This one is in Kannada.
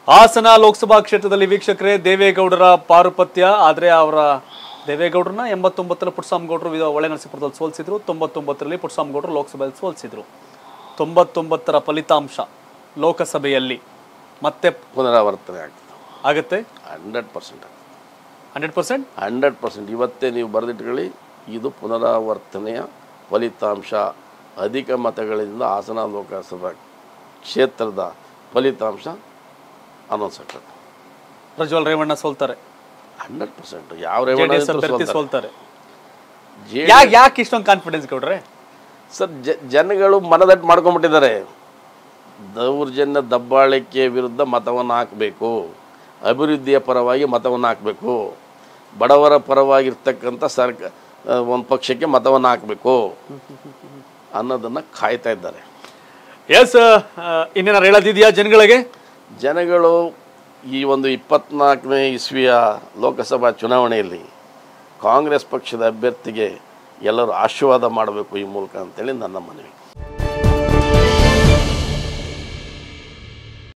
ಹಾಸನ ಲೋಕಸಭಾ ಕ್ಷೇತ್ರದಲ್ಲಿ ವೀಕ್ಷಕರೇ ದೇವೇಗೌಡರ ಪಾರುಪತ್ಯ ಆದರೆ ಅವರ ದೇವೇಗೌಡರನ್ನ ಎಂಬತ್ತೊಂಬತ್ತರ ಪುಟ್ಸಾಮಗೌಡರು ವಿ- ಒಳನರಸೀಪುರದಲ್ಲಿ ಸೋಲಿಸಿದ್ರು ತೊಂಬತ್ತೊಂಬತ್ತರಲ್ಲಿ ಪುಟ್ಸಾಮಗೌಡರು ಲೋಕಸಭೆಯಲ್ಲಿ ಸೋಲಿಸಿದ್ರು ತೊಂಬತ್ತೊಂಬತ್ತರ ಫಲಿತಾಂಶ ಲೋಕಸಭೆಯಲ್ಲಿ ಮತ್ತೆ ಪುನರಾವರ್ತನೆ ಆಗ್ತದೆ ಆಗತ್ತೆ hundred percent hundred percent hundred percent ಇವತ್ತೇ ನೀವು ಬರೆದಿಟ್ಕೊಳ್ಳಿ ಇದು ಪುನರಾವರ್ತನೆಯ ಫಲಿತಾಂಶ ಅಧಿಕ ಮತಗಳಿಂದ ಹಾಸನ ಲೋಕಸಭಾ ಕ್ಷೇತ್ರದ ಫಲಿತಾಂಶ ಅನೌನ್ಸ್ ಆಗ್ತದೆ ಪ್ರಜ್ವಲ್ ರೇವಣ್ಣ ಸೋಲ್ತಾರೆ ಹಂಡ್ರೆಡ್ ಪರ್ಸೆಂಟ್ ಯಾವ ಜೆ ಡಿ ಎಸ್ ರೇವಣ್ಣ ಅಭ್ಯರ್ಥಿ ಸೋಲ್ತಾರೆ ಜೆ ಯಾಕೆ ಯಾಕೆ ಇಷ್ಟೊಂದು ಕಾನ್ಫಿಡೆನ್ಸ್ ಕೊಡ್ರೆ ಸರ್ ಜ ಜನಗಳು ಮನದಟ್ಟು ಮಾಡ್ಕೊಂಬಿಟ್ಟಿದ್ದಾರೆ ದೌರ್ಜನ್ಯ ದಬ್ಬಾಳಿಕೆ ವಿರುದ್ಧ ಮತವನ್ನು ಹಾಕಬೇಕು ಅಭಿವೃದ್ಧಿಯ ಪರವಾಗಿ ಮತವನ್ನು ಹಾಕಬೇಕು ಬಡವರ ಪರವಾಗಿರ್ತಕ್ಕಂಥ ಸರ್ಕ ಒಂದು ಪಕ್ಷಕ್ಕೆ ಮತವನ್ನು ಹಾಕಬೇಕು ಅನ್ನೋದನ್ನು ಕಾಯ್ತಾ ಇದ್ದಾರೆ ಎಸ್ ಇನ್ನೇನಾರು ಹೇಳೋದಿದೆಯಾ ಜನಗಳಿಗೆ ಜನಗಳು ಈ ಒಂದು ಇಪ್ಪತ್ನಾಲ್ಕನೇ ಇಸ್ವಿಯ ಲೋಕಸಭಾ ಚುನಾವಣೆಯಲ್ಲಿ ಕಾಂಗ್ರೆಸ್ ಪಕ್ಷದ ಅಭ್ಯರ್ಥಿಗೆ ಎಲ್ಲರೂ ಆಶೀರ್ವಾದ ಮಾಡಬೇಕು ಈ ಮೂಲಕ ಅಂತೇಳಿ ನನ್ನ ಮನವಿ